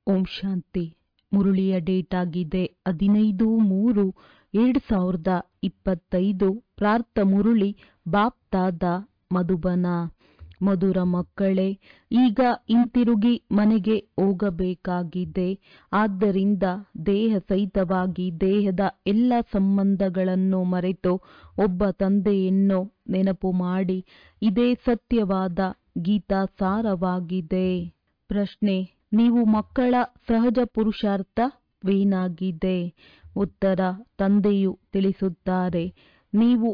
ಓಂ ಶಾಂತಿ ಮುರುಳಿಯ date ಆಗಿದೆ ಹದಿನೈದು ಮೂರು ಎರಡು ಸಾವಿರದ ಇಪ್ಪತ್ತೈದು ಪ್ರಾರ್ಥ ಮುರುಳಿ ಬಾಪ್ತಾದ ಮಧುಬನ ಮಧುರ ಮಕ್ಕಳೇ ಈಗ ಹಿಂತಿರುಗಿ ಮನೆಗೆ ಹೋಗಬೇಕಾಗಿದೆ ಆದ್ದರಿಂದ ದೇಹ ಸಹಿತವಾಗಿ ದೇಹದ ಎಲ್ಲ ಸಂಬಂಧಗಳನ್ನು ಮರೆತು ಒಬ್ಬ ತಂದೆಯನ್ನು ನೆನಪು ಮಾಡಿ ಇದೇ ಸತ್ಯವಾದ ಗೀತಾ ಸಾರವಾಗಿದೆ ಪ್ರಶ್ನೆ ನೀವು ಮಕ್ಕಳ ಸಹಜ ಪುರುಷಾರ್ಥವೇನಾಗಿದೆ ಉತ್ತರ ತಂದೆಯು ತಿಳಿಸುತ್ತಾರೆ ನೀವು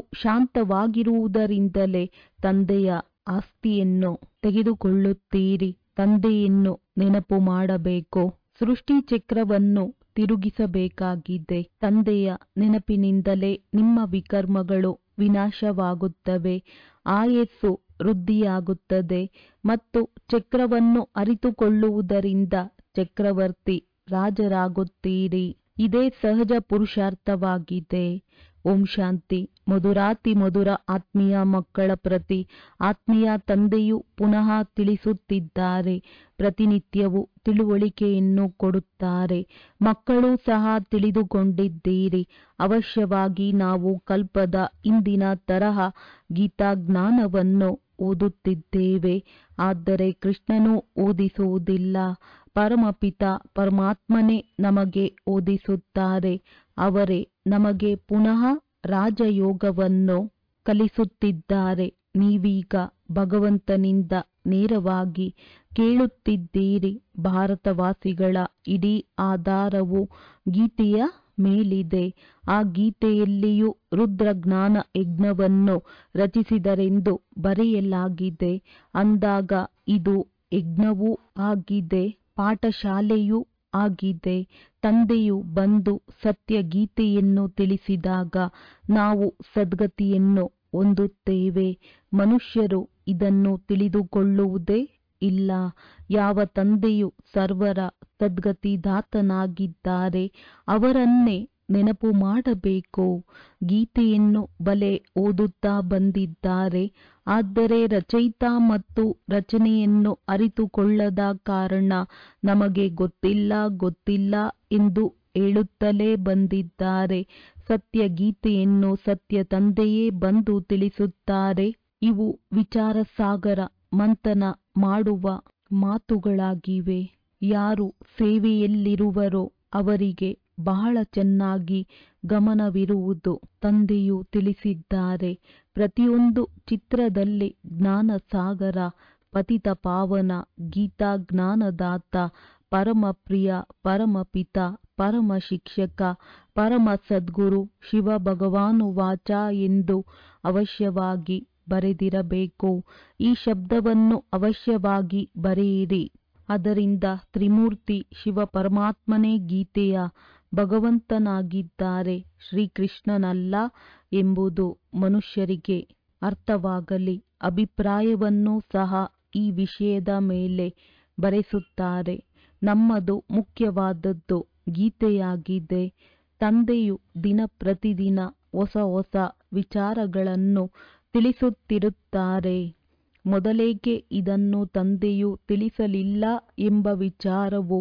ಶಾಂತವಾಗಿರುವುದರಿಂದಲೇ ತಂದೆಯ ಆಸ್ತಿಯನ್ನು ತೆಗೆದುಕೊಳ್ಳುತ್ತೀರಿ ತಂದೆಯನ್ನು ನೆನಪು ಮಾಡಬೇಕು ಸೃಷ್ಟಿ ಚಕ್ರವನ್ನು ತಿರುಗಿಸಬೇಕಾಗಿದೆ ತಂದೆಯ ನೆನಪಿನಿಂದಲೇ ನಿಮ್ಮ ವಿಕರ್ಮಗಳು ವಿನಾಶವಾಗುತ್ತವೆ ಆಯಸ್ಸು ವೃದ್ಧಿಯಾಗುತ್ತದೆ ಮತ್ತು ಚಕ್ರವನ್ನು ಅರಿತುಕೊಳ್ಳುವುದರಿಂದ ಚಕ್ರವರ್ತಿ ರಾಜರಾಗುತ್ತೀರಿ ಇದೇ ಸಹಜ ಪುರುಷಾರ್ಥವಾಗಿದೆ ಓಂ ಶಾಂತಿ ಮಧುರಾತಿ ಮಧುರ ಆತ್ಮೀಯ ಮಕ್ಕಳ ಪ್ರತಿ ಆತ್ಮೀಯ ತಂದೆಯು ಪುನಃ ತಿಳಿಸುತ್ತಿದ್ದಾರೆ ಪ್ರತಿನಿತ್ಯವೂ ತಿಳುವಳಿಕೆಯನ್ನು ಕೊಡುತ್ತಾರೆ ಮಕ್ಕಳು ಸಹ ತಿಳಿದುಕೊಂಡಿದ್ದೀರಿ ಅವಶ್ಯವಾಗಿ ನಾವು ಕಲ್ಪದ ಇಂದಿನ ತರಹ ಗೀತಾಜ್ಞಾನವನ್ನು ಓದುತ್ತಿದ್ದೇವೆ ಆದರೆ ಕೃಷ್ಣನು ಓದಿಸುವುದಿಲ್ಲ ಪರಮಪಿತ ಪರಮಾತ್ಮನೇ ನಮಗೆ ಓದಿಸುತ್ತಾರೆ ಅವರೇ ನಮಗೆ ಪುನಃ ರಾಜಯೋಗವನ್ನು ಕಲಿಸುತ್ತಿದ್ದಾರೆ ನೀವೀಗ ಭಗವಂತನಿಂದ ನೇರವಾಗಿ ಕೇಳುತ್ತಿದ್ದೀರಿ ಭಾರತವಾಸಿಗಳ ಇಡೀ ಆಧಾರವು ಗೀತೆಯ ಮೇಲಿದೆ ಆ ಗೀತೆಯಲ್ಲಿಯೂ ರುದ್ರಜ್ಞಾನ ಯಜ್ಞವನ್ನು ರಚಿಸಿದರೆಂದು ಬರೆಯಲಾಗಿದೆ ಅಂದಾಗ ಇದು ಯಜ್ಞವೂ ಆಗಿದೆ ಪಾಠಶಾಲೆಯೂ ಆಗಿದೆ ತಂದೆಯು ಬಂದು ಸತ್ಯ ಗೀತೆಯನ್ನು ತಿಳಿಸಿದಾಗ ನಾವು ಸದ್ಗತಿಯನ್ನು ಹೊಂದುತ್ತೇವೆ ಮನುಷ್ಯರು ಇದನ್ನು ತಿಳಿದುಕೊಳ್ಳುವುದೇ ಇಲ್ಲ ಯಾವ ತಂದೆಯು ಸರ್ವರ ಸದ್ಗತಿದಾತನಾಗಿದ್ದಾರೆ ಅವರನ್ನೇ ನೆನಪು ಮಾಡಬೇಕು ಗೀತೆಯನ್ನು ಬಲೆ ಓದುತ್ತಾ ಬಂದಿದ್ದಾರೆ ಆದರೆ ರಚಯಿತ ಮತ್ತು ರಚನೆಯನ್ನು ಅರಿತುಕೊಳ್ಳದ ಕಾರಣ ನಮಗೆ ಗೊತ್ತಿಲ್ಲ ಗೊತ್ತಿಲ್ಲ ಎಂದು ಹೇಳುತ್ತಲೇ ಬಂದಿದ್ದಾರೆ ಸತ್ಯ ಗೀತೆಯನ್ನು ಸತ್ಯ ತಂದೆಯೇ ಬಂದು ತಿಳಿಸುತ್ತಾರೆ ಇವು ವಿಚಾರ ಸಾಗರ ಮಂಥನ ಮಾಡುವ ಮಾತುಗಳಾಗಿವೆ ಯಾರು ಸೇವೆಯಲ್ಲಿರುವರೋ ಅವರಿಗೆ ಬಹಳ ಚೆನ್ನಾಗಿ ಗಮನವಿರುವುದು ತಂದೆಯು ತಿಳಿಸಿದ್ದಾರೆ ಪ್ರತಿಯೊಂದು ಚಿತ್ರದಲ್ಲಿ ಜ್ಞಾನ ಸಾಗರ ಪತಿತ ಪಾವನ ಗೀತಾ ಜ್ಞಾನದಾತ ಪರಮ ಪ್ರಿಯ ಪರಮಪಿತ ಪರಮ ಶಿಕ್ಷಕ ಪರಮ ಸದ್ಗುರು ಶಿವ ಭಗವಾನು ವಾಚ ಎಂದು ಅವಶ್ಯವಾಗಿ ಬರೆದಿರಬೇಕು ಈ ಶಬ್ದವನ್ನು ಅವಶ್ಯವಾಗಿ ಬರೆಯಿರಿ ಅದರಿಂದ ತ್ರಿಮೂರ್ತಿ ಶಿವ ಪರಮಾತ್ಮನೇ ಗೀತೆಯ ಭಗವಂತನಾಗಿದ್ದಾರೆ ಶ್ರೀಕೃಷ್ಣನಲ್ಲ ಎಂಬುದು ಮನುಷ್ಯರಿಗೆ ಅರ್ಥವಾಗಲಿ ಅಭಿಪ್ರಾಯವನ್ನು ಸಹ ಈ ವಿಷಯದ ಮೇಲೆ ಬರೆಸುತ್ತಾರೆ ನಮ್ಮದು ಮುಖ್ಯವಾದದ್ದು ಗೀತೆಯಾಗಿದೆ ತಂದೆಯು ದಿನ ಪ್ರತಿದಿನ ಹೊಸ ಹೊಸ ವಿಚಾರಗಳನ್ನು ತಿಳಿಸುತ್ತಿರುತ್ತಾರೆ ಮೊದಲೇಕೆ ಇದನ್ನು ತಂದೆಯು ತಿಳಿಸಲಿಲ್ಲ ಎಂಬ ವಿಚಾರವು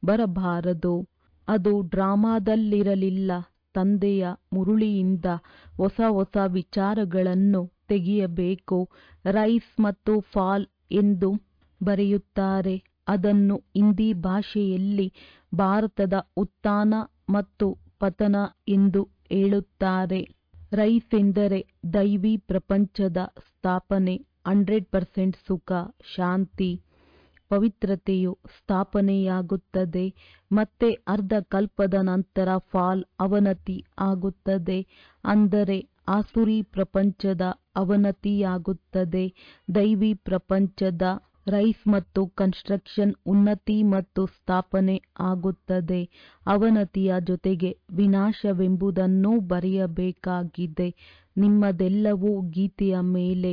ಬರಬಾರದು ಅದು ಡ್ರಾಮಾದಲ್ಲಿರಲಿಲ್ಲ ತಂದೆಯ ಮುರುಳಿಯಿಂದ ಹೊಸ ಹೊಸ ವಿಚಾರಗಳನ್ನು ತೆಗೆಯಬೇಕು ರೈಸ್ ಮತ್ತು ಫಾಲ್ ಎಂದು ಬರೆಯುತ್ತಾರೆ ಅದನ್ನು ಹಿಂದಿ ಭಾಷೆಯಲ್ಲಿ ಭಾರತದ ಉತ್ಥಾನ ಮತ್ತು ಪತನ ಎಂದು ಹೇಳುತ್ತಾರೆ ರೈಸ್ ಎಂದರೆ ದೈವಿ ಪ್ರಪಂಚದ ಸ್ಥಾಪನೆ ಹಂಡ್ರೆಡ್ ಪರ್ಸೆಂಟ್ ಸುಖ ಶಾಂತಿ ಪವಿತ್ರತೆಯು ಸ್ಥಾಪನೆಯಾಗುತ್ತದೆ ಮತ್ತೆ ಅರ್ಧ ಕಲ್ಪದ ನಂತರ ಫಾಲ್ ಅವನತಿ ಆಗುತ್ತದೆ ಅಂದರೆ ಆಸುರಿ ಪ್ರಪಂಚದ ಅವನತಿಯಾಗುತ್ತದೆ ದೈವಿ ಪ್ರಪಂಚದ ರೈಸ್ ಮತ್ತು ಕನ್ಸ್ಟ್ರಕ್ಷನ್ ಉನ್ನತಿ ಮತ್ತು ಸ್ಥಾಪನೆ ಆಗುತ್ತದೆ ಅವನತಿಯ ಜೊತೆಗೆ ವಿನಾಶವೆಂಬುದನ್ನು ಬರೆಯಬೇಕಾಗಿದೆ ನಿಮ್ಮದೆಲ್ಲವೂ ಗೀತೆಯ ಮೇಲೆ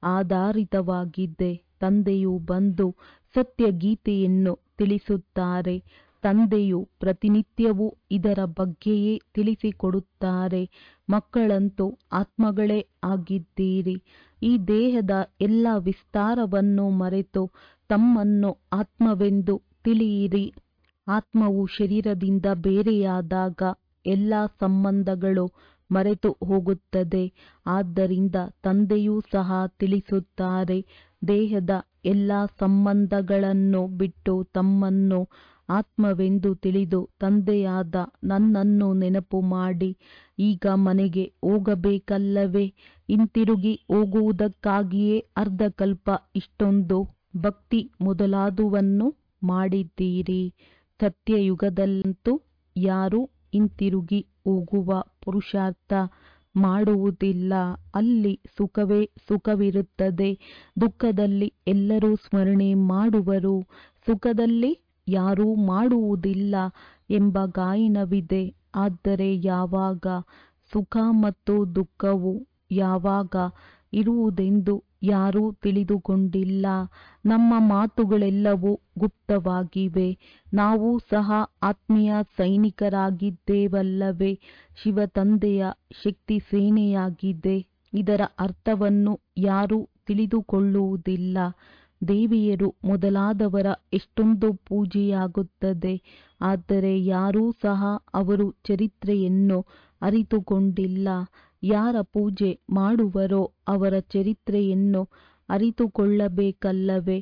ಆಧಾರಿತವಾಗಿದೆ ತಂದೆಯು ಬಂದು ಸತ್ಯ ಗೀತೆಯನ್ನು ತಿಳಿಸುತ್ತಾರೆ ತಂದೆಯು ಪ್ರತಿನಿತ್ಯವೂ ಇದರ ಬಗ್ಗೆಯೇ ತಿಳಿಸಿಕೊಡುತ್ತಾರೆ ಮಕ್ಕಳಂತೂ ಆತ್ಮಗಳೇ ಆಗಿದ್ದೀರಿ ಈ ದೇಹದ ಎಲ್ಲ ವಿಸ್ತಾರವನ್ನು ಮರೆತು ತಮ್ಮನ್ನು ಆತ್ಮವೆಂದು ತಿಳಿಯಿರಿ ಆತ್ಮವು ಶರೀರದಿಂದ ಬೇರೆಯಾದಾಗ ಎಲ್ಲ ಸಂಬಂಧಗಳು ಮರೆತು ಹೋಗುತ್ತದೆ ಆದ್ದರಿಂದ ತಂದೆಯೂ ಸಹ ತಿಳಿಸುತ್ತಾರೆ ದೇಹದ ಎಲ್ಲ ಸಂಬಂಧಗಳನ್ನು ಬಿಟ್ಟು ತಮ್ಮನ್ನು ಆತ್ಮವೆಂದು ತಿಳಿದು ತಂದೆಯಾದ ನನ್ನನ್ನು ನೆನಪು ಮಾಡಿ ಈಗ ಮನೆಗೆ ಹೋಗಬೇಕಲ್ಲವೇ ಹಿಂತಿರುಗಿ ಹೋಗುವುದಕ್ಕಾಗಿಯೇ ಅರ್ಧಕಲ್ಪ ಇಷ್ಟೊಂದು ಭಕ್ತಿ ಮೊದಲಾದುವನ್ನು ಮಾಡಿದ್ದೀರಿ ಸತ್ಯಯುಗದಲ್ಲಂತೂ ಯಾರೂ ಹಿಂತಿರುಗಿ ಹೋಗುವ ಪುರುಷಾರ್ಥ ಮಾಡುವುದಿಲ್ಲ ಅಲ್ಲಿ ಸುಖವೇ ಸುಖವಿರುತ್ತದೆ ದುಃಖದಲ್ಲಿ ಎಲ್ಲರೂ ಸ್ಮರಣೆ ಮಾಡುವರು ಸುಖದಲ್ಲಿ ಯಾರೂ ಮಾಡುವುದಿಲ್ಲ ಎಂಬ ಗಾಯನವಿದೆ ಆದರೆ ಯಾವಾಗ ಸುಖ ಮತ್ತು ದುಃಖವು ಯಾವಾಗ ಇರುವುದೆಂದು ಯಾರೂ ತಿಳಿದುಕೊಂಡಿಲ್ಲ ನಮ್ಮ ಮಾತುಗಳೆಲ್ಲವೂ ಗುಪ್ತವಾಗಿವೆ ನಾವು ಸಹ ಆತ್ಮೀಯ ಸೈನಿಕರಾಗಿದ್ದೇವಲ್ಲವೇ ಶಿವ ತಂದೆಯ ಶಕ್ತಿ ಸೇನೆಯಾಗಿದೆ ಇದರ ಅರ್ಥವನ್ನು ಯಾರೂ ತಿಳಿದುಕೊಳ್ಳುವುದಿಲ್ಲ ದೇವಿಯರು ಮೊದಲಾದವರ ಎಷ್ಟೊಂದು ಪೂಜೆಯಾಗುತ್ತದೆ ಆದರೆ ಯಾರೂ ಸಹ ಅವರು ಚರಿತ್ರೆಯನ್ನು ಅರಿತುಕೊಂಡಿಲ್ಲ ಯಾರ ಪೂಜೆ ಮಾಡುವರೋ ಅವರ ಚರಿತ್ರೆಯನ್ನು ಅರಿತುಕೊಳ್ಳಬೇಕಲ್ಲವೇ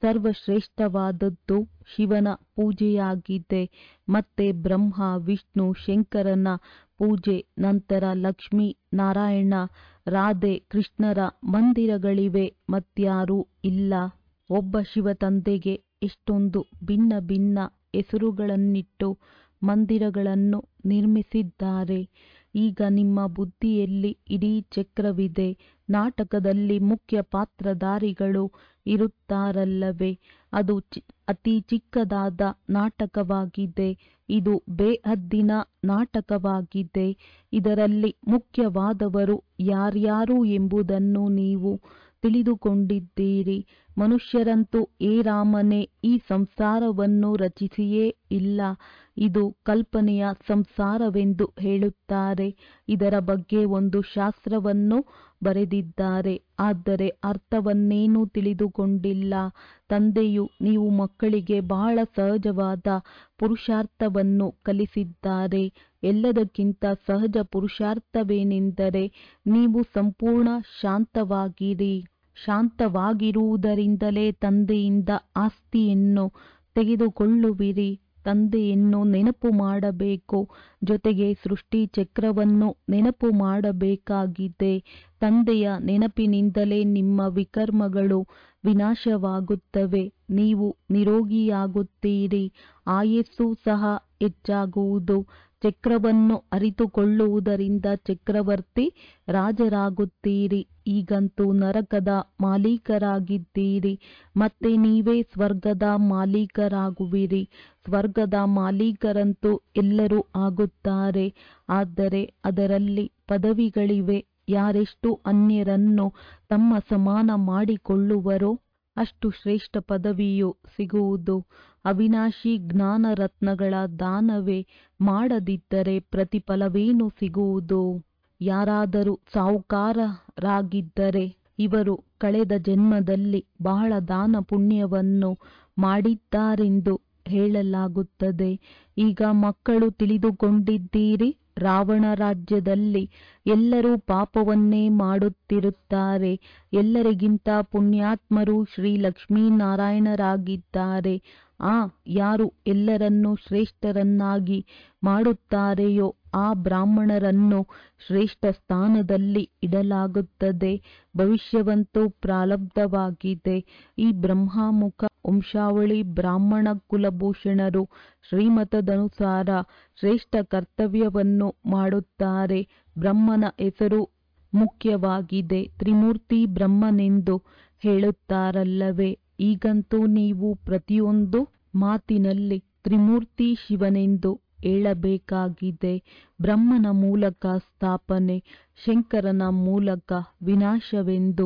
ಸರ್ವಶ್ರೇಷ್ಠವಾದದ್ದು ಶಿವನ ಪೂಜೆಯಾಗಿದೆ ಮತ್ತೆ ಬ್ರಹ್ಮ ವಿಷ್ಣು ಶಂಕರನ ಪೂಜೆ ನಂತರ ಲಕ್ಷ್ಮೀ ನಾರಾಯಣ ರಾಧೆ ಕೃಷ್ಣರ ಮಂದಿರಗಳಿವೆ ಮತ್ಯಾರೂ ಇಲ್ಲ ಒಬ್ಬ ಶಿವ ತಂದೆಗೆ ಎಷ್ಟೊಂದು ಭಿನ್ನ ಭಿನ್ನ ಹೆಸರುಗಳನ್ನಿಟ್ಟು ಮಂದಿರಗಳನ್ನು ನಿರ್ಮಿಸಿದ್ದಾರೆ ಈಗ ನಿಮ್ಮ ಬುದ್ಧಿಯಲ್ಲಿ ಇಡೀ ಚಕ್ರವಿದೆ ನಾಟಕದಲ್ಲಿ ಮುಖ್ಯ ಪಾತ್ರಧಾರಿಗಳು ಇರುತ್ತಾರಲ್ಲವೇ ಅದು ಅತಿ ಚಿಕ್ಕದಾದ ನಾಟಕವಾಗಿದೆ ಇದು ಬೇಹದ್ದಿನ ನಾಟಕವಾಗಿದೆ ಇದರಲ್ಲಿ ಮುಖ್ಯವಾದವರು ಯಾರ್ಯಾರು ಎಂಬುದನ್ನು ನೀವು ತಿಳಿದುಕೊಂಡಿದ್ದೀರಿ ಮನುಷ್ಯರಂತೂ ಏ ರಾಮನೇ ಈ ಸಂಸಾರವನ್ನು ರಚಿಸಿಯೇ ಇಲ್ಲ ಇದು ಕಲ್ಪನೆಯ ಸಂಸಾರವೆಂದು ಹೇಳುತ್ತಾರೆ ಇದರ ಬಗ್ಗೆ ಒಂದು ಶಾಸ್ತ್ರವನ್ನು ಬರೆದಿದ್ದಾರೆ ಆದರೆ ಅರ್ಥವನ್ನೇನೂ ತಿಳಿದುಕೊಂಡಿಲ್ಲ ತಂದೆಯು ನೀವು ಮಕ್ಕಳಿಗೆ ಬಹಳ ಸಹಜವಾದ ಪುರುಷಾರ್ಥವನ್ನು ಕಲಿಸಿದ್ದಾರೆ ಎಲ್ಲದಕ್ಕಿಂತ ಸಹಜ ಪುರುಷಾರ್ಥವೇನೆಂದರೆ ನೀವು ಸಂಪೂರ್ಣ ಶಾಂತವಾಗಿರಿ ಶಾಂತವಾಗಿರುವುದರಿಂದಲೇ ತಂದೆಯಿಂದ ಆಸ್ತಿಯನ್ನು ತೆಗೆದುಕೊಳ್ಳುವಿರಿ ತಂದೆಯನ್ನು ನೆನಪು ಮಾಡಬೇಕು ಜೊತೆಗೆ ಸೃಷ್ಟಿ ಚಕ್ರವನ್ನು ನೆನಪು ಮಾಡಬೇಕಾಗಿದೆ ತಂದೆಯ ನೆನಪಿನಿಂದಲೇ ನಿಮ್ಮ ವಿಕರ್ಮಗಳು ವಿನಾಶವಾಗುತ್ತವೆ ನೀವು ನಿರೋಗಿಯಾಗುತ್ತೀರಿ ಆಯಸ್ಸು ಸಹ ಹೆಚ್ಚಾಗುವುದು ಚಕ್ರವನ್ನು ಅರಿತುಕೊಳ್ಳುವುದರಿಂದ ಚಕ್ರವರ್ತಿ ರಾಜರಾಗುತ್ತೀರಿ ಈಗಂತೂ ನರಕದ ಮಾಲೀಕರಾಗಿದ್ದೀರಿ ಮತ್ತೆ ನೀವೇ ಸ್ವರ್ಗದ ಮಾಲೀಕರಾಗುವಿರಿ ಸ್ವರ್ಗದ ಮಾಲೀಕರಂತೂ ಎಲ್ಲರೂ ಆಗುತ್ತಾರೆ ಆದರೆ ಅದರಲ್ಲಿ ಪದವಿಗಳಿವೆ ಯಾರೆಷ್ಟು ಅನ್ಯರನ್ನು ತಮ್ಮ ಸಮಾನ ಮಾಡಿಕೊಳ್ಳುವರೋ ಅಷ್ಟು ಶ್ರೇಷ್ಠ ಪದವಿಯು ಸಿಗುವುದು ಅವಿನಾಶಿ ಜ್ಞಾನ ರತ್ನಗಳ ದಾನವೇ ಮಾಡದಿದ್ದರೆ ಪ್ರತಿಫಲವೇನು ಸಿಗುವುದು ಯಾರಾದರೂ ಸಾಹುಕಾರರಾಗಿದ್ದರೆ ಇವರು ಕಳೆದ ಜನ್ಮದಲ್ಲಿ ಬಹಳ ದಾನ ಪುಣ್ಯವನ್ನು ಮಾಡಿದ್ದಾರೆಂದು ಹೇಳಲಾಗುತ್ತದೆ ಈಗ ಮಕ್ಕಳು ತಿಳಿದುಕೊಂಡಿದ್ದೀರಿ ರಾವಣ ರಾಜ್ಯದಲ್ಲಿ ಎಲ್ಲರೂ ಪಾಪವನ್ನೇ ಮಾಡುತ್ತಿರುತ್ತಾರೆ ಎಲ್ಲರಿಗಿಂತ ಪುಣ್ಯಾತ್ಮರು ಶ್ರೀ ಲಕ್ಷ್ಮೀನಾರಾಯಣರಾಗಿದ್ದಾರೆ ಆ ಯಾರು ಎಲ್ಲರನ್ನೂ ಶ್ರೇಷ್ಠರನ್ನಾಗಿ ಮಾಡುತ್ತಾರೆಯೋ ಆ ಬ್ರಾಹ್ಮಣರನ್ನು ಶ್ರೇಷ್ಠ ಸ್ಥಾನದಲ್ಲಿ ಇಡಲಾಗುತ್ತದೆ ಭವಿಷ್ಯವಂತೂ ಪ್ರಾರಬ್ಧವಾಗಿದೆ ಈ ಬ್ರಹ್ಮಮುಖ ವಂಶಾವಳಿ ಬ್ರಾಹ್ಮಣ ಕುಲಭೂಷಣರು ಶ್ರೀಮತದನುಸಾರ ಶ್ರೇಷ್ಠ ಕರ್ತವ್ಯವನ್ನು ಮಾಡುತ್ತಾರೆ ಬ್ರಹ್ಮನ ಹೆಸರು ಮುಖ್ಯವಾಗಿದೆ ತ್ರಿಮೂರ್ತಿ ಬ್ರಹ್ಮನೆಂದು ಹೇಳುತ್ತಾರಲ್ಲವೇ ಈಗಂತೂ ನೀವು ಪ್ರತಿಯೊಂದು ಮಾತಿನಲ್ಲಿ ತ್ರಿಮೂರ್ತಿ ಶಿವನೆಂದು ಹೇಳಬೇಕಾಗಿದೆ ಬ್ರಹ್ಮನ ಮೂಲಕ ಸ್ಥಾಪನೆ ಶಂಕರನ ಮೂಲಕ ವಿನಾಶವೆಂದು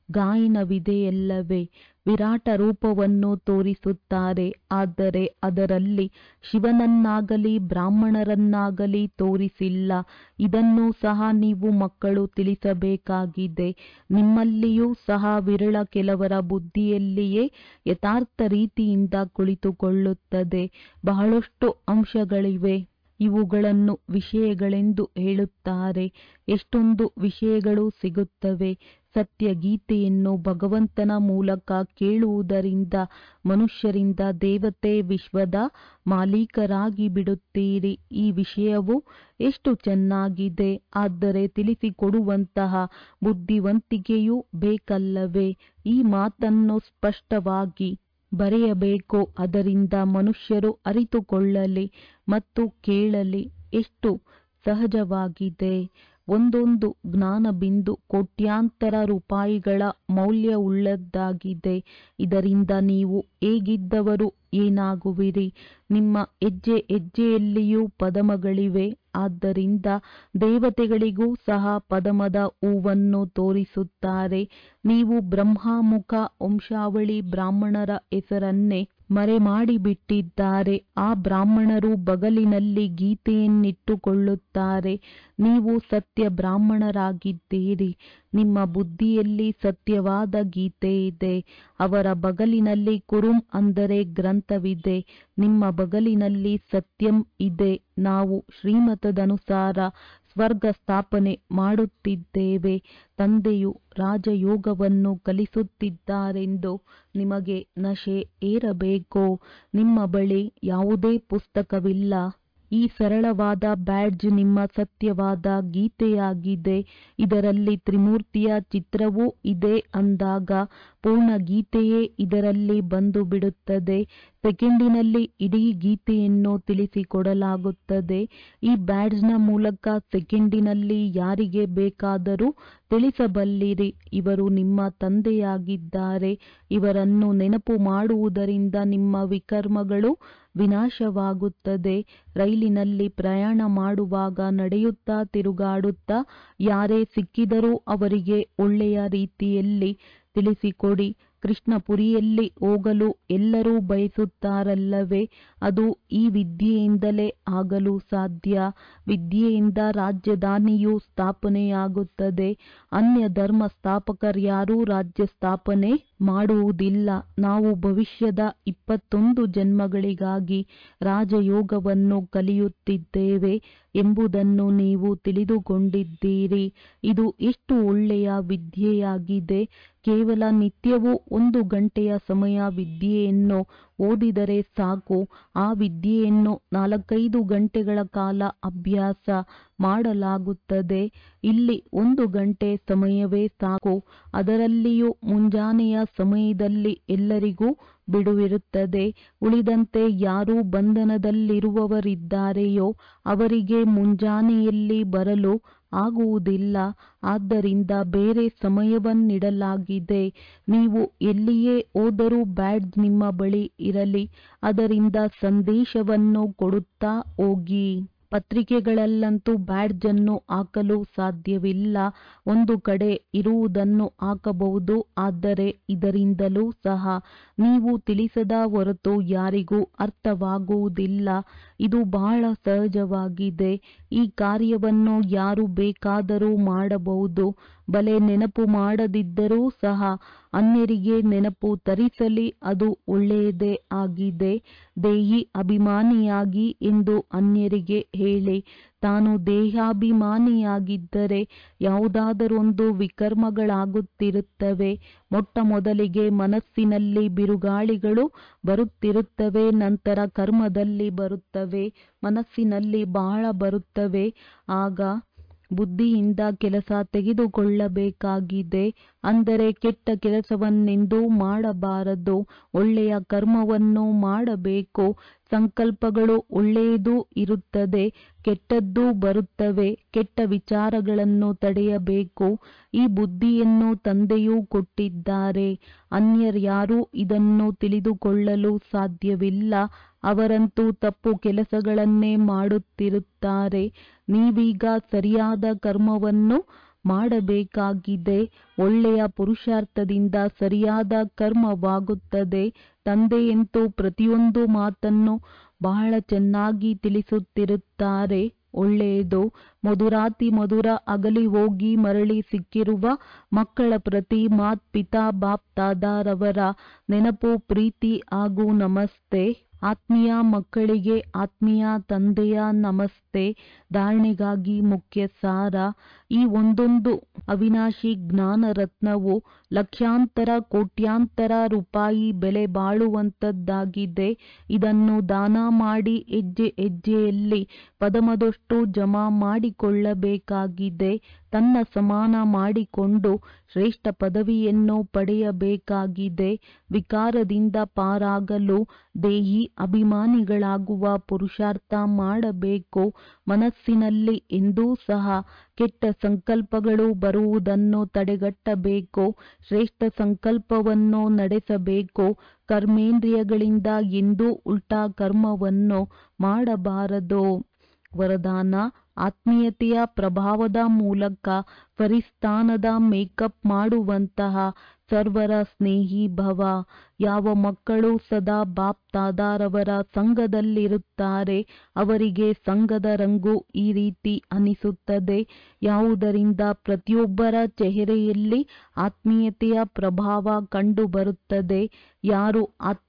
ಗಾಯನವಿದೆಯಲ್ಲವೇ ವಿರಾಟ ರೂಪವನ್ನು ತೋರಿಸುತ್ತಾರೆ ಆದರೆ ಅದರಲ್ಲಿ ಶಿವನನ್ನಾಗಲಿ ಬ್ರಾಹ್ಮಣರನ್ನಾಗಲಿ ತೋರಿಸಿಲ್ಲ ಇದನ್ನು ಸಹ ನೀವು ಮಕ್ಕಳು ತಿಳಿಸಬೇಕಾಗಿದೆ ನಿಮ್ಮಲ್ಲಿಯೂ ಸಹ ವಿರಳ ಕೆಲವರ ಬುದ್ಧಿಯಲ್ಲಿಯೇ ಯಥಾರ್ಥ ರೀತಿಯಿಂದ ಕುಳಿತುಕೊಳ್ಳುತ್ತದೆ ಬಹಳಷ್ಟು ಅಂಶಗಳಿವೆ ಇವುಗಳನ್ನು ವಿಷಯಗಳೆಂದು ಹೇಳುತ್ತಾರೆ ಎಷ್ಟೊಂದು ವಿಷಯಗಳು ಸಿಗುತ್ತವೆ ಸತ್ಯ ಗೀತೆಯನ್ನು ಭಗವಂತನ ಮೂಲಕ ಕೇಳುವುದರಿಂದ ಮನುಷ್ಯರಿಂದ ದೇವತೆ ವಿಶ್ವದ ಮಾಲೀಕರಾಗಿ ಬಿಡುತ್ತೀರಿ ಈ ವಿಷಯವು ಎಷ್ಟು ಚೆನ್ನಾಗಿದೆ ಆದರೆ ತಿಳಿಸಿಕೊಡುವಂತಹ ಬುದ್ಧಿವಂತಿಕೆಯೂ ಬೇಕಲ್ಲವೇ ಈ ಮಾತನ್ನು ಸ್ಪಷ್ಟವಾಗಿ ಬರೆಯಬೇಕು ಅದರಿಂದ ಮನುಷ್ಯರು ಅರಿತುಕೊಳ್ಳಲಿ ಮತ್ತು ಕೇಳಲಿ ಎಷ್ಟು ಸಹಜವಾಗಿದೆ ಒಂದೊಂದು ಜ್ಞಾನಬಿಂದು ಕೋಟ್ಯಾಂತರ ರೂಪಾಯಿಗಳ ಮೌಲ್ಯವುಳ್ಳದ್ದಾಗಿದೆ ಇದರಿಂದ ನೀವು ಹೇಗಿದ್ದವರು ಏನಾಗುವಿರಿ ನಿಮ್ಮ ಹೆಜ್ಜೆ ಹೆಜ್ಜೆಯಲ್ಲಿಯೂ ಪದಮಗಳಿವೆ ಆದ್ದರಿಂದ ದೇವತೆಗಳಿಗೂ ಸಹ ಪದಮದ ಹೂವನ್ನು ತೋರಿಸುತ್ತಾರೆ ನೀವು ಬ್ರಹ್ಮಮುಖ ವಂಶಾವಳಿ ಬ್ರಾಹ್ಮಣರ ಹೆಸರನ್ನೇ ಮರೆಮಾಡಿಬಿಟ್ಟಿದ್ದಾರೆ ಆ ಬ್ರಾಹ್ಮಣರು ಬಗಲಿನಲ್ಲಿ ಗೀತೆಯನ್ನಿಟ್ಟುಕೊಳ್ಳುತ್ತಾರೆ ನೀವು ಸತ್ಯ ಬ್ರಾಹ್ಮಣರಾಗಿದ್ದೀರಿ ನಿಮ್ಮ ಬುದ್ಧಿಯಲ್ಲಿ ಸತ್ಯವಾದ ಗೀತೆ ಇದೆ ಅವರ ಬಗಲಿನಲ್ಲಿ ಕುರುಂ ಅಂದರೆ ಗ್ರಂಥವಿದೆ ನಿಮ್ಮ ಬಗಲಿನಲ್ಲಿ ಸತ್ಯಂ ಇದೆ ನಾವು ಶ್ರೀಮತದನುಸಾರ ಸ್ವರ್ಗ ಸ್ಥಾಪನೆ ಮಾಡುತ್ತಿದ್ದೇವೆ ತಂದೆಯು ರಾಜಯೋಗವನ್ನು ಕಲಿಸುತ್ತಿದ್ದಾರೆಂದು ನಿಮಗೆ ನಶೆ ಏರಬೇಕು ನಿಮ್ಮ ಬಳಿ ಯಾವುದೇ ಪುಸ್ತಕವಿಲ್ಲ ಈ ಸರಳವಾದ ಬ್ಯಾಡ್ಜ್ ನಿಮ್ಮ ಸತ್ಯವಾದ ಗೀತೆಯಾಗಿದೆ ಇದರಲ್ಲಿ ತ್ರಿಮೂರ್ತಿಯ ಚಿತ್ರವೂ ಇದೆ ಅಂದಾಗ ಪೂರ್ಣ ಗೀತೆಯೇ ಇದರಲ್ಲಿ ಬಂದು ಬಿಡುತ್ತದೆ ಸೆಕೆಂಡಿನಲ್ಲಿ ಇಡೀ ಗೀತೆಯನ್ನು ತಿಳಿಸಿಕೊಡಲಾಗುತ್ತದೆ ಈ ಬ್ಯಾಡ್ಜ್ನ ಮೂಲಕ ಸೆಕೆಂಡಿನಲ್ಲಿ ಯಾರಿಗೆ ಬೇಕಾದರೂ ತಿಳಿಸಬಲ್ಲಿರಿ ಇವರು ನಿಮ್ಮ ತಂದೆಯಾಗಿದ್ದಾರೆ ಇವರನ್ನು ನೆನಪು ಮಾಡುವುದರಿಂದ ನಿಮ್ಮ ವಿಕರ್ಮಗಳು ವಿನಾಶವಾಗುತ್ತದೆ ರೈಲಿನಲ್ಲಿ ಪ್ರಯಾಣ ಮಾಡುವಾಗ ನಡೆಯುತ್ತಾ ತಿರುಗಾಡುತ್ತಾ ಯಾರೇ ಸಿಕ್ಕಿದರೂ ಅವರಿಗೆ ಒಳ್ಳೆಯ ರೀತಿಯಲ್ಲಿ ತಿಳಿಸಿಕೊಡಿ ಕೃಷ್ಣಪುರಿಯಲ್ಲಿ ಹೋಗಲು ಎಲ್ಲರೂ ಬಯಸುತ್ತಾರಲ್ಲವೇ ಅದು ಈ ವಿದ್ಯೆಯಿಂದಲೇ ಆಗಲು ಸಾಧ್ಯ ವಿದ್ಯೆಯಿಂದ ರಾಜಧಾನಿಯು ಸ್ಥಾಪನೆಯಾಗುತ್ತದೆ ಅನ್ಯ ಧರ್ಮ ಸ್ಥಾಪಕರ್ಯಾರೂ ರಾಜ್ಯ ಸ್ಥಾಪನೆ ಮಾಡುವುದಿಲ್ಲ ನಾವು ಭವಿಷ್ಯದ ಇಪ್ಪತ್ತೊಂದು ಜನ್ಮಗಳಿಗಾಗಿ ರಾಜಯೋಗವನ್ನು ಕಲಿಯುತ್ತಿದ್ದೇವೆ ಎಂಬುದನ್ನು ನೀವು ತಿಳಿದುಕೊಂಡಿದ್ದೀರಿ ಇದು ಎಷ್ಟು ಒಳ್ಳೆಯ ವಿದ್ಯೆಯಾಗಿದೆ ಕೇವಲ ನಿತ್ಯವೂ ಒಂದು ಗಂಟೆಯ ಸಮಯ ವಿದ್ಯೆಯನ್ನು ಓದಿದರೆ ಸಾಕು ಆ ವಿದ್ಯೆಯನ್ನು ನಾಲ್ಕೈದು ಗಂಟೆಗಳ ಕಾಲ ಅಭ್ಯಾಸ ಮಾಡಲಾಗುತ್ತದೆ ಇಲ್ಲಿ ಒಂದು ಗಂಟೆ ಸಮಯವೇ ಸಾಕು ಅದರಲ್ಲಿಯೂ ಮುಂಜಾನೆಯ ಸಮಯದಲ್ಲಿ ಎಲ್ಲರಿಗೂ ಬಿಡುವಿರುತ್ತದೆ ಉಳಿದಂತೆ ಯಾರು ಬಂಧನದಲ್ಲಿರುವವರಿದ್ದಾರೆಯೋ ಅವರಿಗೆ ಮುಂಜಾನೆಯಲ್ಲಿ ಬರಲು ಆಗುವುದಿಲ್ಲ ಆದ್ದರಿಂದ ಬೇರೆ ಸಮಯವನ್ನಿಡಲಾಗಿದೆ ನೀವು ಎಲ್ಲಿಯೇ ಹೋದರೂ ಬ್ಯಾಡ್ಜ್ ನಿಮ್ಮ ಬಳಿ ಇರಲಿ ಅದರಿಂದ ಸಂದೇಶವನ್ನು ಕೊಡುತ್ತಾ ಹೋಗಿ ಪತ್ರಿಕೆಗಳಲ್ಲಂತೂ ಬ್ಯಾಡ್ಜ್ ಅನ್ನು ಹಾಕಲು ಸಾಧ್ಯವಿಲ್ಲ ಒಂದು ಕಡೆ ಇರುವುದನ್ನು ಹಾಕಬಹುದು ಆದರೆ ಇದರಿಂದಲೂ ಸಹ ನೀವು ತಿಳಿಸದ ಹೊರತು ಯಾರಿಗೂ ಅರ್ಥವಾಗುವುದಿಲ್ಲ ಇದು ಬಹಳ ಸಹಜವಾಗಿದೆ ಈ ಕಾರ್ಯವನ್ನು ಯಾರು ಬೇಕಾದರೂ ಮಾಡಬಹುದು ಬಲೆ ನೆನಪು ಮಾಡದಿದ್ದರೂ ಸಹ ಅನ್ಯರಿಗೆ ನೆನಪು ತರಿಸಲಿ ಅದು ಒಳ್ಳೆಯದೇ ಆಗಿದೆ ದೇಹಿ ಅಭಿಮಾನಿಯಾಗಿ ಎಂದು ಅನ್ಯರಿಗೆ ಹೇಳಿ ತಾನು ದೇಹಾಭಿಮಾನಿಯಾಗಿದ್ದರೆ ಯಾವುದಾದರೊಂದು ವಿಕರ್ಮಗಳಾಗುತ್ತಿರುತ್ತವೆ ಮೊಟ್ಟ ಮೊದಲಿಗೆ ಮನಸ್ಸಿನಲ್ಲಿ ಬಿರುಗಾಳಿಗಳು ಬರುತ್ತಿರುತ್ತವೆ ನಂತರ ಕರ್ಮದಲ್ಲಿ ಬರುತ್ತವೆ ಮನಸ್ಸಿನಲ್ಲಿ ಬಹಳ ಬರುತ್ತವೆ ಆಗ ಬುದ್ಧಿಯಿಂದ ಕೆಲಸ ತೆಗೆದುಕೊಳ್ಳಬೇಕಾಗಿದೆ ಅಂದರೆ ಕೆಟ್ಟ ಕೆಲಸವನ್ನೆಂದೂ ಮಾಡಬಾರದು ಒಳ್ಳೆಯ ಕರ್ಮವನ್ನು ಮಾಡಬೇಕು ಸಂಕಲ್ಪಗಳು ಒಳ್ಳೆಯದೂ ಇರುತ್ತದೆ ಕೆಟ್ಟದ್ದೂ ಬರುತ್ತವೆ ಕೆಟ್ಟ ವಿಚಾರಗಳನ್ನು ತಡೆಯಬೇಕು ಈ ಬುದ್ಧಿಯನ್ನು ತಂದೆಯೂ ಕೊಟ್ಟಿದ್ದಾರೆ ಅನ್ಯರ್ಯಾರೂ ಇದನ್ನು ತಿಳಿದುಕೊಳ್ಳಲು ಸಾಧ್ಯವಿಲ್ಲ ಅವರಂತೂ ತಪ್ಪು ಕೆಲಸಗಳನ್ನೇ ಮಾಡುತ್ತಿರುತ್ತಾರೆ ನೀವೀಗ ಸರಿಯಾದ ಕರ್ಮವನ್ನು ಮಾಡಬೇಕಾಗಿದೆ ಒಳ್ಳೆಯ ಪುರುಷಾರ್ಥದಿಂದ ಸರಿಯಾದ ಕರ್ಮವಾಗುತ್ತದೆ ತಂದೆಯಂತೂ ಪ್ರತಿಯೊಂದು ಮಾತನ್ನು ಬಹಳ ಚೆನ್ನಾಗಿ ತಿಳಿಸುತ್ತಿರುತ್ತಾರೆ ಒಳ್ಳೆಯದು ಮಧುರಾತಿ ಮಧುರ ಅಗಲಿ ಹೋಗಿ ಮರಳಿ ಸಿಕ್ಕಿರುವ ಮಕ್ಕಳ ಪ್ರತಿ ಮಾತ್ ಪಿತಾ ಬಾಪ್ ತಾದಾರವರ ನೆನಪು ಪ್ರೀತಿ ಹಾಗೂ ನಮಸ್ತೆ ಆತ್ಮೀಯ ಮಕ್ಕಳಿಗೆ ಆತ್ಮೀಯ ತಂದೆಯ ನಮಸ್ತೆ ಧಾರಣೆಗಾಗಿ ಮುಖ್ಯ ಸಾರ ಈ ಒಂದೊಂದು ಅವಿನಾಶಿ ಜ್ಞಾನ ರತ್ನವು ಲಕ್ಷಾಂತರ ಕೋಟ್ಯಾಂತರ ರೂಪಾಯಿ ಬೆಲೆ ಬಾಳುವಂತದ್ದಾಗಿದೆ ಇದನ್ನು ದಾನ ಮಾಡಿ ಹೆಜ್ಜೆ ಹೆಜ್ಜೆಯಲ್ಲಿ ಪದಮದಷ್ಟು ಜಮಾ ಮಾಡಿಕೊಳ್ಳಬೇಕಾಗಿದೆ ತನ್ನ ಸಮಾನ ಮಾಡಿಕೊಂಡು ಶ್ರೇಷ್ಠ ಪದವಿಯನ್ನು ಪಡೆಯಬೇಕಾಗಿದೆ ವಿಕಾರದಿಂದ ಪಾರಾಗಲು ದೇಹಿ ಅಭಿಮಾನಿಗಳಾಗುವ ಪುರುಷಾರ್ಥ ಮಾಡಬೇಕು ಮನಸ್ಸಿನಲ್ಲಿ ಎಂದೂ ಸಹ ಕೆಟ್ಟ ಸಂಕಲ್ಪಗಳು ಬರುವುದನ್ನು ತಡೆಗಟ್ಟಬೇಕು ಶ್ರೇಷ್ಠ ಸಂಕಲ್ಪವನ್ನು ನಡೆಸಬೇಕು ಕರ್ಮೇಂದ್ರಿಯಗಳಿಂದ ಎಂದೂ ಉಲ್ಟಾ ಕರ್ಮವನ್ನು ಮಾಡಬಾರದು ವರದಾನ ಆತ್ಮೀಯತೆಯ ಪ್ರಭಾವದ ಮೂಲಕ ಫರಿಸ್ತಾನದ ಮೇಕಪ್ ಮಾಡುವಂತಹ ಸರ್ವರ ಸ್ನೇಹಿ ಭವ ಯಾವ ಮಕ್ಕಳು ಸದಾ ಬಾಪ್ ತಾದಾರವರ ಸಂಘದಲ್ಲಿರುತ್ತಾರೆ ಅವರಿಗೆ ಸಂಘದ ರಂಗು ಈ ರೀತಿ ಅನಿಸುತ್ತದೆ ಯಾವುದರಿಂದ ಪ್ರತಿಯೊಬ್ಬರ ಚೆಹರೆಯಲ್ಲಿ ಆತ್ಮೀಯತೆಯ ಪ್ರಭಾವ ಕಂಡುಬರುತ್ತದೆ ಯಾರು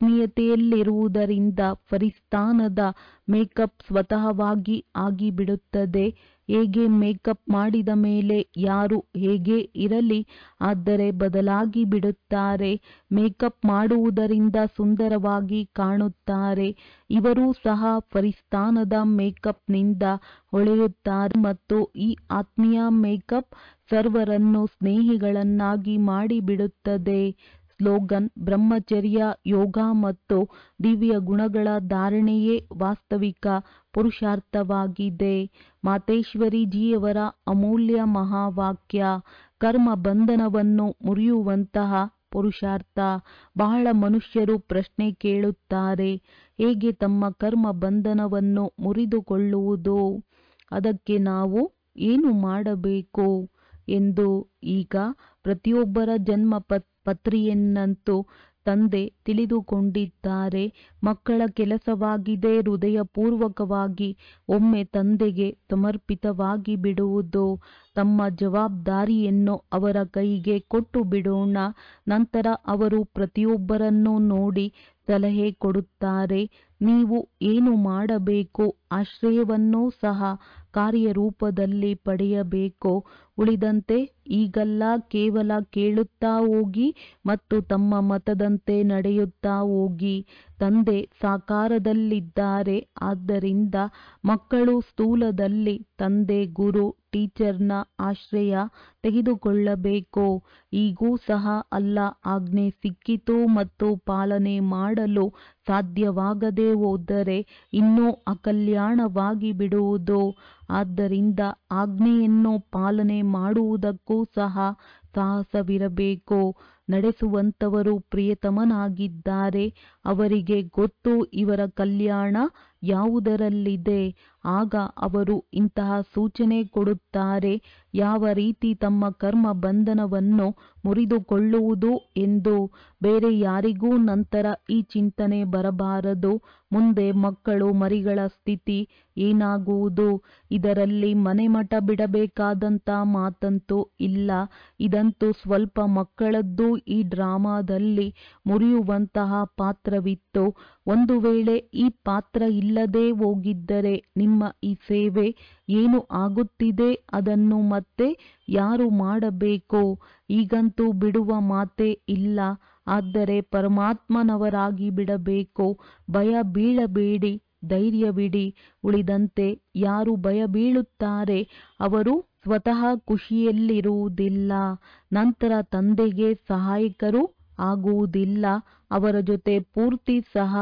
ಆತ್ಮೀಯತೆಯಲ್ಲಿರುವುದರಿಂದ ಫರಿಸ್ತಾನದ ಮೇಕಪ್ ಸ್ವತಃವಾಗಿ ಆಗಿಬಿಡುತ್ತದೆ ಹೇಗೆ ಮೇಕಪ್ ಮಾಡಿದ ಮೇಲೆ ಯಾರು ಹೇಗೆ ಇರಲಿ ಆದರೆ ಬದಲಾಗಿ ಬಿಡುತ್ತಾರೆ ಮೇಕಪ್ ಮಾಡುವುದರಿಂದ ಸುಂದರವಾಗಿ ಕಾಣುತ್ತಾರೆ ಇವರೂ ಸಹ ಫರಿಸ್ತಾನದ ಮೇಕಪ್ನಿಂದ ಹೊಳೆಯುತ್ತಾರೆ ಮತ್ತು ಈ ಆತ್ಮೀಯ ಮೇಕಪ್ ಸರ್ವರನ್ನು ಸ್ನೇಹಿಗಳನ್ನಾಗಿ ಮಾಡಿಬಿಡುತ್ತದೆ ಸ್ಲೋಗನ್ ಬ್ರಹ್ಮಚರ್ಯ ಯೋಗ ಮತ್ತು ದಿವ್ಯ ಗುಣಗಳ ಧಾರಣೆಯೇ ವಾಸ್ತವಿಕ ಪುರುಷಾರ್ಥವಾಗಿದೆ ಮಾತೇಶ್ವರಿಜಿಯವರ ಅಮೂಲ್ಯ ಮಹಾವಾಕ್ಯ ಕರ್ಮ ಬಂಧನವನ್ನು ಮುರಿಯುವಂತಹ ಪುರುಷಾರ್ಥ ಬಹಳ ಮನುಷ್ಯರು ಪ್ರಶ್ನೆ ಕೇಳುತ್ತಾರೆ ಹೇಗೆ ತಮ್ಮ ಕರ್ಮ ಬಂಧನವನ್ನು ಮುರಿದುಕೊಳ್ಳುವುದು ಅದಕ್ಕೆ ನಾವು ಏನು ಮಾಡಬೇಕು ಎಂದು ಈಗ ಪ್ರತಿಯೊಬ್ಬರ ಜನ್ಮ ಪತ್ರಿಯನ್ನಂತೂ ತಂದೆ ತಿಳಿದುಕೊಂಡಿದ್ದಾರೆ ಮಕ್ಕಳ ಕೆಲಸವಾಗಿದೆ ಹೃದಯಪೂರ್ವಕವಾಗಿ ಒಮ್ಮೆ ತಂದೆಗೆ ಸಮರ್ಪಿತವಾಗಿ ಬಿಡುವುದು ತಮ್ಮ ಜವಾಬ್ದಾರಿಯನ್ನು ಅವರ ಕೈಗೆ ಕೊಟ್ಟು ಬಿಡೋಣ ನಂತರ ಅವರು ಪ್ರತಿಯೊಬ್ಬರನ್ನು ನೋಡಿ ಸಲಹೆ ಕೊಡುತ್ತಾರೆ ನೀವು ಏನು ಮಾಡಬೇಕು ಆಶ್ರಯವನ್ನೂ ಸಹ ಕಾರ್ಯರೂಪದಲ್ಲಿ ಪಡೆಯಬೇಕು ಉಳಿದಂತೆ ಈಗಲ್ಲ ಕೇವಲ ಕೇಳುತ್ತಾ ಹೋಗಿ ಮತ್ತು ತಮ್ಮ ಮತದಂತೆ ನಡೆಯುತ್ತಾ ಹೋಗಿ ತಂದೆ ಸಾಕಾರದಲ್ಲಿದ್ದಾರೆ ಆದ್ದರಿಂದ ಮಕ್ಕಳು ಸ್ಥೂಲದಲ್ಲಿ ತಂದೆ ಗುರು ಟೀಚರ್ನ ಆಶ್ರಯ ತೆಗೆದುಕೊಳ್ಳಬೇಕು ಈಗೂ ಸಹ ಅಲ್ಲ ಆಜ್ಞೆ ಸಿಕ್ಕಿತು ಮತ್ತು ಪಾಲನೆ ಮಾಡಲು ಸಾಧ್ಯವಾಗದೆ ಹೋದರೆ ಇನ್ನೂ ಅಕಲ್ಯಾಣವಾಗಿ ಬಿಡುವುದು ಆದ್ದರಿಂದ ಆಜ್ಞೆಯನ್ನು ಪಾಲನೆ ಮಾಡುವುದಕ್ಕೂ ಸಹ ಸಾಹಸವಿರಬೇಕು ನಡೆಸುವಂತವರು ಪ್ರಿಯತಮನಾಗಿದ್ದಾರೆ ಅವರಿಗೆ ಗೊತ್ತು ಇವರ ಕಲ್ಯಾಣ ಯಾವುದರಲ್ಲಿದೆ ಆಗ ಅವರು ಇಂತಹ ಸೂಚನೆ ಕೊಡುತ್ತಾರೆ ಯಾವ ರೀತಿ ತಮ್ಮ ಕರ್ಮ ಬಂಧನವನ್ನು ಮುರಿದುಕೊಳ್ಳುವುದು ಎಂದು ಬೇರೆ ಯಾರಿಗೂ ನಂತರ ಈ ಚಿಂತನೆ ಬರಬಾರದು ಮುಂದೆ ಮಕ್ಕಳು ಮರಿಗಳ ಸ್ಥಿತಿ ಏನಾಗುವುದು ಇದರಲ್ಲಿ ಮನೆಮಠ ಬಿಡಬೇಕಾದಂತ ಮಾತಂತೂ ಇಲ್ಲ ಇದಂತೂ ಸ್ವಲ್ಪ ಮಕ್ಕಳದ್ದು ಈ ಡ್ರಾಮಾದಲ್ಲಿ ಮುರಿಯುವಂತಹ ಪಾತ್ರವಿತ್ತು ಒಂದು ವೇಳೆ ಈ ಪಾತ್ರ ಇಲ್ಲದೆ ಹೋಗಿದ್ದರೆ ನಿಮ್ಮ ಈ ಸೇವೆ ಏನು ಆಗುತ್ತಿದೆ ಅದನ್ನು ಮತ್ತೆ ಯಾರು ಮಾಡಬೇಕು ಈಗಂತೂ ಬಿಡುವ ಮಾತೇ ಇಲ್ಲ ಆದರೆ ಪರಮಾತ್ಮನವರಾಗಿ ಬಿಡಬೇಕು ಭಯ ಬೀಳಬೇಡಿ ಧೈರ್ಯವಿಡಿ ಉಳಿದಂತೆ ಯಾರು ಭಯ ಬೀಳುತ್ತಾರೆ ಅವರು ಸ್ವತಃ ಖುಷಿಯಲ್ಲಿರುವುದಿಲ್ಲ ನಂತರ ತಂದೆಗೆ ಸಹಾಯಕರು ಆಗುವುದಿಲ್ಲ ಅವರ ಜೊತೆ ಪೂರ್ತಿ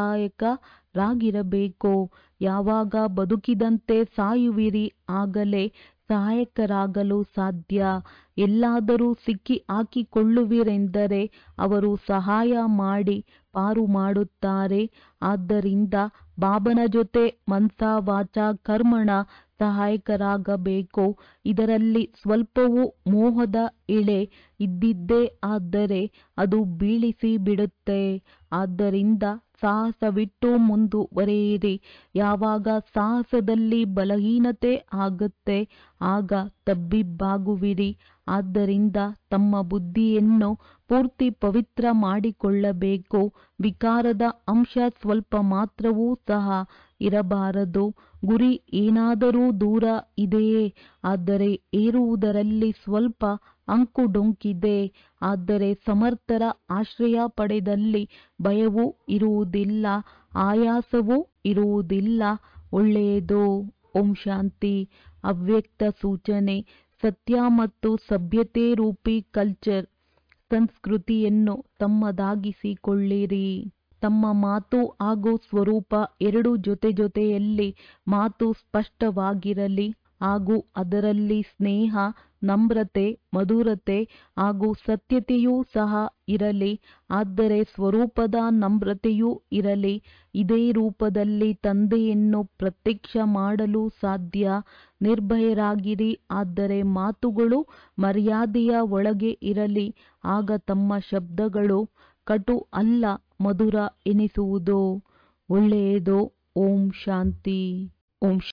ಸಹಾಯಕರಾಗಿರಬೇಕು ಯಾವಾಗ ಬದುಕಿದಂತೆ ಸಾಯುವಿರಿ ಆಗಲೇ ಸಹಾಯಕರಾಗಲು ಸಾಧ್ಯ ಎಲ್ಲಾದರೂ ಸಿಕ್ಕಿ ಹಾಕಿಕೊಳ್ಳುವಿರೆಂದರೆ ಅವರು ಸಹಾಯ ಮಾಡಿ ಪಾರು ಮಾಡುತ್ತಾರೆ ಆದ್ದರಿಂದ ಬಾಬನ ಜೊತೆ ಮನ್ಸ ವಾಚ ಕರ್ಮಣ ಸಹಾಯಕರಾಗಬೇಕು ಇದರಲ್ಲಿ ಸ್ವಲ್ಪವೂ ಮೋಹದ ಇಳೆ ಇದ್ದಿದ್ದೇ ಆದರೆ ಅದು ಬೀಳಿಸಿ ಬಿಡುತ್ತೆ ಆದ್ದರಿಂದ ಸಾಹಸವಿಟ್ಟು ಮುಂದುವರಿಯಿರಿ ಯಾವಾಗ ಸಾಹಸದಲ್ಲಿ ಬಲಹೀನತೆ ಆಗುತ್ತೆ ಆಗ ತಬ್ಬಿಬ್ಬಾಗುವಿರಿ ಆದ್ದರಿಂದ ತಮ್ಮ ಬುದ್ಧಿಯನ್ನು ಪೂರ್ತಿ ಪವಿತ್ರ ಮಾಡಿಕೊಳ್ಳಬೇಕು ವಿಕಾರದ ಅಂಶ ಸ್ವಲ್ಪ ಮಾತ್ರವೂ ಸಹ ಇರಬಾರದು ಗುರಿ ಏನಾದರೂ ದೂರ ಇದೆಯೇ ಆದರೆ ಏರುವುದರಲ್ಲಿ ಸ್ವಲ್ಪ ಅಂಕುಡೊಂಕಿದೆ ಆದರೆ ಸಮರ್ಥರ ಆಶ್ರಯ ಪಡೆದಲ್ಲಿ ಭಯವೂ ಇರುವುದಿಲ್ಲ ಆಯಾಸವೂ ಇರುವುದಿಲ್ಲ ಒಳ್ಳೆಯದು ಓಂ ಶಾಂತಿ ಅವ್ಯಕ್ತ ಸೂಚನೆ ಸತ್ಯ ಮತ್ತು ಸಭ್ಯತೆ ರೂಪಿ ಕಲ್ಚರ್ ಸಂಸ್ಕೃತಿಯನ್ನು ತಮ್ಮದಾಗಿಸಿಕೊಳ್ಳಿರಿ ತಮ್ಮ ಮಾತು ಹಾಗೂ ಸ್ವರೂಪ ಎರಡೂ ಜೊತೆ ಜೊತೆಯಲ್ಲಿ ಮಾತು ಸ್ಪಷ್ಟವಾಗಿರಲಿ ಹಾಗೂ ಅದರಲ್ಲಿ ಸ್ನೇಹ ನಮ್ರತೆ ಮಧುರತೆ ಹಾಗೂ ಸತ್ಯತೆಯೂ ಸಹ ಇರಲಿ ಆದರೆ ಸ್ವರೂಪದ ನಮ್ರತೆಯೂ ಇರಲಿ ಇದೇ ರೂಪದಲ್ಲಿ ತಂದೆಯನ್ನು ಪ್ರತ್ಯಕ್ಷ ಮಾಡಲು ಸಾಧ್ಯ ನಿರ್ಭಯರಾಗಿರಿ ಆದರೆ ಮಾತುಗಳು ಮರ್ಯಾದೆಯ ಒಳಗೆ ಇರಲಿ ಆಗ ತಮ್ಮ ಶಬ್ದಗಳು ಕಟು ಅಲ್ಲ ಮಧುರ ಎನಿಸುವುದು ಒಳ್ಳೆಯದು ಓಂ ಶಾಂತಿ ಓಂ